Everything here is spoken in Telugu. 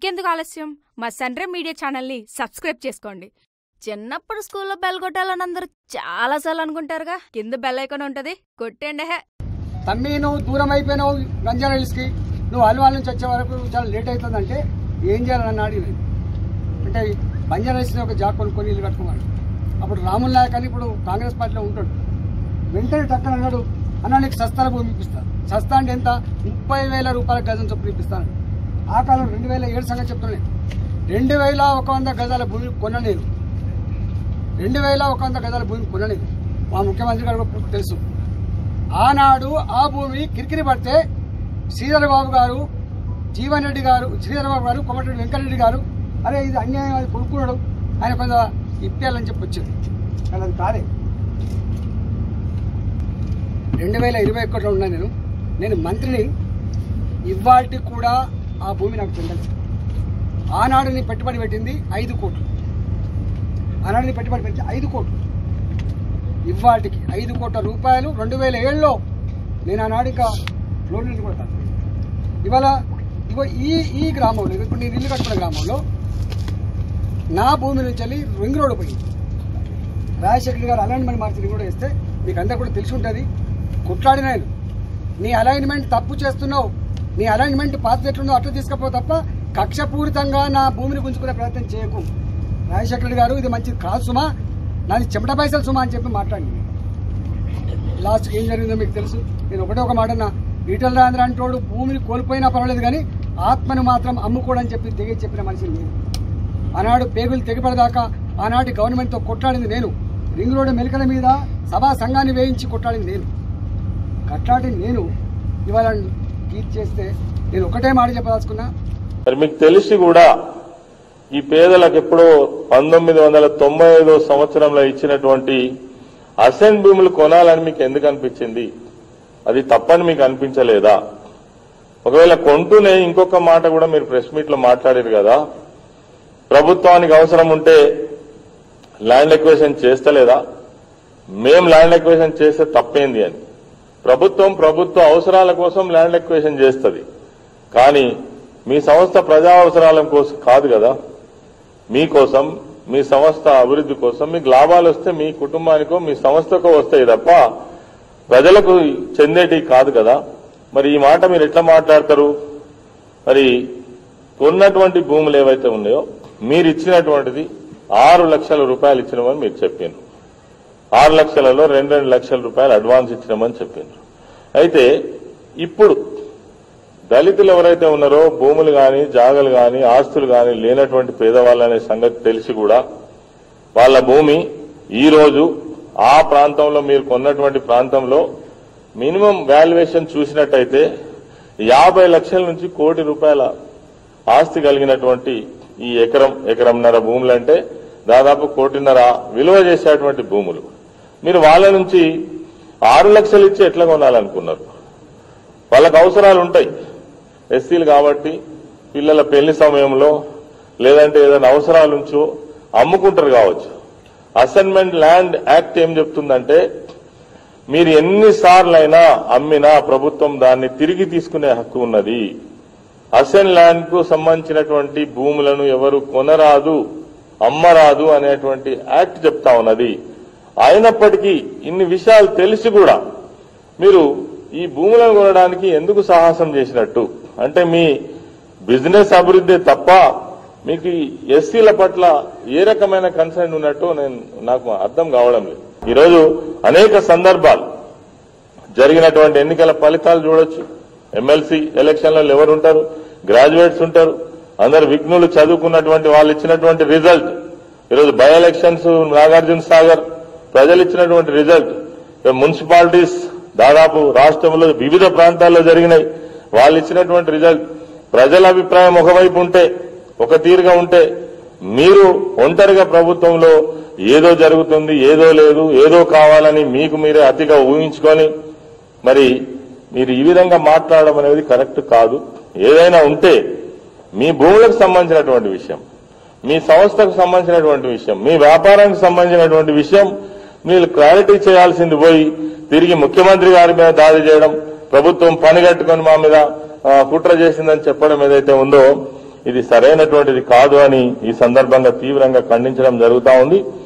ఇంకెందుకు ఆలస్యం మా సన్రే మీడియా ఛానల్ని సబ్స్క్రైబ్ చేసుకోండి చిన్నప్పుడు స్కూల్లో బెల్ కొట్టాలని అందరూ చాలాసార్లు అనుకుంటారుగా కింద బెల్ ఐకాన్ ఉంటది కొట్టండి హే తమ్మి నువ్వు దూరం అయిపోయినావు రంజాన్ హిల్స్కి నువ్వు అల్వాల్ నుంచి వచ్చే వరకు చాలా లేట్ అవుతుందంటే ఏం చేయాలని అడిగి అంటే బంజారా హిల్స్ని ఒక జాబ్ కొనుక్కొని ఇల్లు కట్టుకున్నాడు అప్పుడు రాముల్ నాయక్ అని ఇప్పుడు కాంగ్రెస్ పార్టీలో ఉంటాడు వెంటనే టక్కన అన్నాడు అన్న నీకు సస్తాల భూమి ఇప్పిస్తాను సస్తా అంటే ఎంత ముప్పై వేల రూపాయల గజం చొప్పున ఇప్పిస్తాను ఆ కాలం రెండు వేల ఏడు సంగతి చెప్తున్నాను రెండు వేల ఒక వంద గజాల భూమి కొన్న నేను రెండు వేల ఒక వంద గజాల భూమి కొనలేదు మా ముఖ్యమంత్రి గారు కూడా పూర్తి తెలుసు ఆనాడు ఆ భూమి కిరికిరి పడితే శ్రీధర్ బాబు గారు జీవన్ రెడ్డి గారు శ్రీధర్ బాబు గారు కొమటిరెడ్డి వెంకటరెడ్డి గారు అరే ఇది అన్యాయం అది కొనుక్కున్నాడు ఆయన కొంత ఇప్పేయాలని చెప్పి వచ్చింది కానీ అది కాదే రెండు వేల ఇరవై ఒకటిలో ఉన్నా నేను నేను మంత్రిని ఇవాళకి కూడా ఆ భూమి నాకు చెందాలి ఆనాడు నేను పెట్టుబడి పెట్టింది ఐదు కోట్లు ఆనాడు నేను పెట్టుబడి పెట్టి ఐదు కోట్లు ఇవాటికి ఐదు కోట్ల రూపాయలు రెండు వేల ఏడులో నేను ఆనాడు ఇంకా లోన్ నీళ్ళు కూడా కట్టలేదు. ఇవాళ ఇగో ఈ ఈ గ్రామంలో ఇప్పుడు నేను ఇల్లు కట్టుకున్న గ్రామంలో నా భూమి నుంచి వెళ్ళి రింగ్ రోడ్ పోయింది రాజశేఖర్ గారు అలైన్మెంట్ మార్చి రింగ్ రోడ్ వేస్తే మీకు అందరు కూడా తెలిసి ఉంటుంది కొట్లాడిన ఆయన నీ అలైన్మెంట్ తప్పు చేస్తున్నావు నీ అలైన్మెంట్ పాత ఎట్లుందో అట్లా తీసుకపోవు తప్ప కక్షపూరితంగా నా భూమిని గుంజుకునే ప్రయత్నం చేయకు రాజశేఖర రెడ్డి గారు ఇది మంచిది కాదు సుమా నాది చెమట పైసలు సుమా అని చెప్పి మాట్లాడింది లాస్ట్ ఏం జరిగిందో మీకు తెలుసు నేను ఒకటే ఒక మాట అన్నా ఈటల రాజేంద్ర అంటోడు భూమిని కోల్పోయినా పర్వాలేదు కానీ ఆత్మను మాత్రం అమ్ముకోడని చెప్పి తెగి చెప్పిన మనిషి నేను ఆనాడు పేగులు తెగిపడదాకా ఆనాటి గవర్నమెంట్తో కొట్లాడింది నేను రింగ్ రోడ్డు మెలికల మీద సభా సంఘాన్ని వేయించి కొట్లాడింది నేను కట్లాడింది నేను ఇవాళ గీట్ చేస్తే నేను ఒకటే మాట చెప్పదలుచుకున్నా మరి మీకు తెలిసి కూడా ఈ పేదలకు ఎప్పుడో పంతొమ్మిది వందల తొంభై ఐదో సంవత్సరంలో ఇచ్చినటువంటి అసెంట్ భూములు కొనాలని మీకు ఎందుకు అనిపించింది అది తప్పని మీకు అనిపించలేదా ఒకవేళ కొంటూనే ఇంకొక మాట కూడా మీరు ప్రెస్ మీట్ లో మాట్లాడారు కదా ప్రభుత్వానికి అవసరం ఉంటే ల్యాండ్ ఎక్వేషన్ చేస్తలేదా మేం ల్యాండ్ ఎక్వేషన్ చేస్తే తప్పేంది అని ప్రభుత్వం ప్రభుత్వ అవసరాల కోసం ల్యాండ్ ఎక్వేషన్ చేస్తుంది కానీ మీ సంస్థ ప్రజా అవసరాల కోసం కాదు కదా మీకోసం మీ సంస్థ అభివృద్ధి కోసం మీకు లాభాలు వస్తే మీ కుటుంబానికో మీ సంస్థకో వస్తాయి తప్ప ప్రజలకు చెందేటి కాదు కదా మరి ఈ మాట మీరు ఎట్లా మాట్లాడతారు మరి కొన్నటువంటి భూములు ఏవైతే ఉన్నాయో మీరు ఇచ్చినటువంటిది ఆరు లక్షల రూపాయలు ఇచ్చినామని మీరు చెప్పారు ఆరు లక్షలలో రెండు రెండు లక్షల రూపాయలు అడ్వాన్స్ ఇచ్చినామని చెప్పారు అయితే ఇప్పుడు దళితులు ఎవరైతే ఉన్నారో భూములు గాని జాగలు గాని ఆస్తులు గాని లేనటువంటి పేదవాళ్ళు అనే సంగతి తెలిసి కూడా వాళ్ళ భూమి ఈ రోజు ఆ ప్రాంతంలో మీరు కొన్నటువంటి ప్రాంతంలో మినిమం వాల్యుయేషన్ చూసినట్టయితే యాభై లక్షల నుంచి కోటి రూపాయల ఆస్తి కలిగినటువంటి ఈ ఎకరం ఎకరంన్నర భూములు అంటే దాదాపు కోటిన్నర విలువ చేసేటువంటి భూములు మీరు వాళ్ళ నుంచి ఆరు లక్షలు ఇచ్చి ఎట్లా కొనాలనుకున్నారు వాళ్ళకి అవసరాలు ఉంటాయి ఎస్సీలు కాబట్టి పిల్లల పెళ్లి సమయంలో లేదంటే ఏదైనా అవసరాల నుంచో అమ్ముకుంటారు కావచ్చు అసైన్మెంట్ ల్యాండ్ యాక్ట్ ఏం చెప్తుందంటే మీరు ఎన్నిసార్లైనా అమ్మినా ప్రభుత్వం దాన్ని తిరిగి తీసుకునే హక్కు ఉన్నది అసెన్ ల్యాండ్ కు సంబంధించినటువంటి భూములను ఎవరు కొనరాదు అమ్మరాదు అనేటువంటి యాక్ట్ చెప్తా ఉన్నది అయినప్పటికీ ఇన్ని విషయాలు తెలిసి కూడా మీరు ఈ భూములను కొనడానికి ఎందుకు సాహసం చేసినట్టు అంటే మీ బిజినెస్ అభివృద్ధి తప్ప మీకు ఈ ఎస్సీల పట్ల ఏ రకమైన కన్సర్న్ ఉన్నట్టు నేను నాకు అర్థం కావడం లేదు ఈరోజు అనేక సందర్భాలు జరిగినటువంటి ఎన్నికల ఫలితాలు చూడొచ్చు ఎమ్మెల్సీ ఎలక్షన్లలో ఎవరు ఉంటారు గ్రాడ్యుయేట్స్ ఉంటారు అందరు విఘ్నులు చదువుకున్నటువంటి వాళ్ళు ఇచ్చినటువంటి రిజల్ట్ ఈరోజు బై ఎలక్షన్స్ నాగార్జున సాగర్ ప్రజలు ఇచ్చినటువంటి రిజల్ట్ మున్సిపాలిటీస్ దాదాపు రాష్ట్రంలో వివిధ ప్రాంతాల్లో జరిగినాయి వాళ్ళు ఇచ్చినటువంటి రిజల్ట్ ప్రజల అభిప్రాయం ఒకవైపు ఉంటే ఒక తీరుగా ఉంటే మీరు ఒంటరిగా ప్రభుత్వంలో ఏదో జరుగుతుంది ఏదో లేదు ఏదో కావాలని మీకు మీరే అతిగా ఊహించుకొని మరి మీరు ఈ విధంగా మాట్లాడడం అనేది కరెక్ట్ కాదు ఏదైనా ఉంటే మీ భూములకు సంబంధించినటువంటి విషయం మీ సంస్థకు సంబంధించినటువంటి విషయం మీ వ్యాపారానికి సంబంధించినటువంటి విషయం మీరు క్లారిటీ చేయాల్సింది పోయి తిరిగి ముఖ్యమంత్రి గారి మీద దాడి చేయడం ప్రభుత్వం పని కట్టుకొని మా మీద ఆ, కుట్ర చేసిందని చెప్పడం ఏదైతే ఉందో ఇది సరైనటువంటిది కాదు అని ఈ సందర్భంగా తీవ్రంగా ఖండించడం జరుగుతా ఉంది